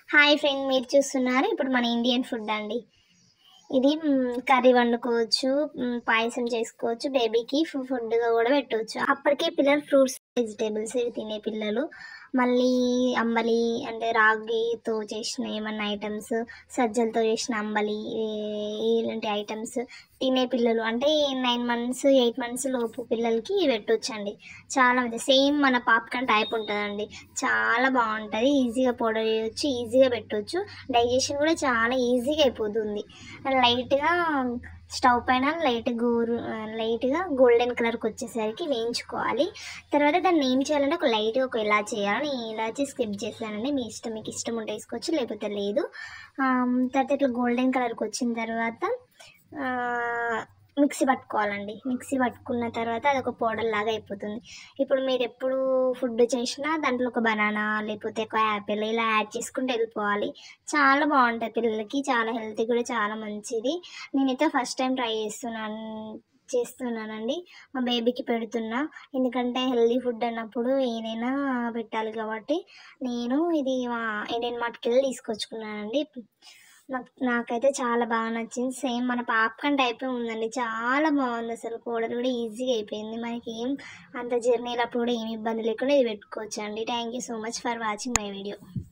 hi friend మీరు చూస్తున్నారు ఇప్పుడు మన ఇండియన్ ఫుడ్ అండి ఇది మ్, కర్రీ వండుకోవచ్చు మ్, పాయసం చేసుకోవచ్చు బేబీకి ఫుడ్గా కూడా పెట్టవచ్చు అప్పటికే పిల్లలు ఫ్రూట్స్ వెజిటేబుల్స్ ఇవి తినే పిల్లలు మళ్ళీ అంబలి అంటే రాగితో చేసిన ఏమన్నా ఐటమ్స్ సజ్జలతో చేసిన అంబలి ఈ- ఇలాంటి ఐటమ్స్ తినే పిల్లలు అంటే నైన్ మంత్స్ ఎయిట్ మంత్స్ లోపు పిల్లలకి పెట్టవచ్చు అండి చాలా మంచి సేమ్ మన పాప్కార్న్ టైప్ ఉంటుందండి చాలా బాగుంటుంది ఈజీగా పౌడర్ చేయొచ్చు ఈజీగా పెట్టవచ్చు డైజెషన్ కూడా చాలా ఈజీగా అయిపోతుంది లైట్గా స్టవ్ పైన లైట్ గోరు లైట్గా గోల్డెన్ కలర్కి వచ్చేసరికి వేయించుకోవాలి తర్వాత దాన్ని ఏం చేయాలంటే ఒక లైట్గా ఒక ఇలా చేయాలి నేను ఇలాచి స్కిప్ చేశానండి మీ ఇష్టం మీకు ఇష్టం ఉంటే వేసుకోవచ్చు లేకపోతే లేదు ఆమ్, తర్వాత ఇట్లా గోల్డెన్ కలర్కి వచ్చిన తర్వాత ఆ, మిక్సీ పట్టుకోవాలండి మిక్సీ పట్టుకున్న తర్వాత అది ఒక పౌడర్ లాగా అయిపోతుంది ఇప్పుడు మీరు ఎప్పుడు ఫుడ్ చేసినా దాంట్లో ఒక బనానా లేకపోతే ఒక యాపిల్ ఇలా యాడ్ చేసుకుంటూ వెళ్ళిపోవాలి చాలా బాగుంటుంది పిల్లలకి చాలా హెల్తీ కూడా చాలా మంచిది నేనైతే ఫస్ట్ టైం ట్రై చేస్తున్నాను చేస్తున్నానండి మా బేబీకి పెడుతున్నా ఎందుకంటే హెల్దీ ఫుడ్ అన్నప్పుడు ఏదైనా పెట్టాలి కాబట్టి నేను ఇది మా ఇండియన్ మార్ట్కి వెళ్ళి తీసుకొచ్చుకున్నానండి నాకు నాకైతే చాలా బాగా నచ్చింది సేమ్ మన పాప్కార్న్ టైపే ఉందండి చాలా బాగుంది అసలు పౌడర్ కూడా ఈజీగా అయిపోయింది మనకి ఏం అంత జర్నీలప్పుడు కూడా ఏమి ఇబ్బంది లేకుండా ఇది పెట్టుకోవచ్చు అండి thank you so much for watching my video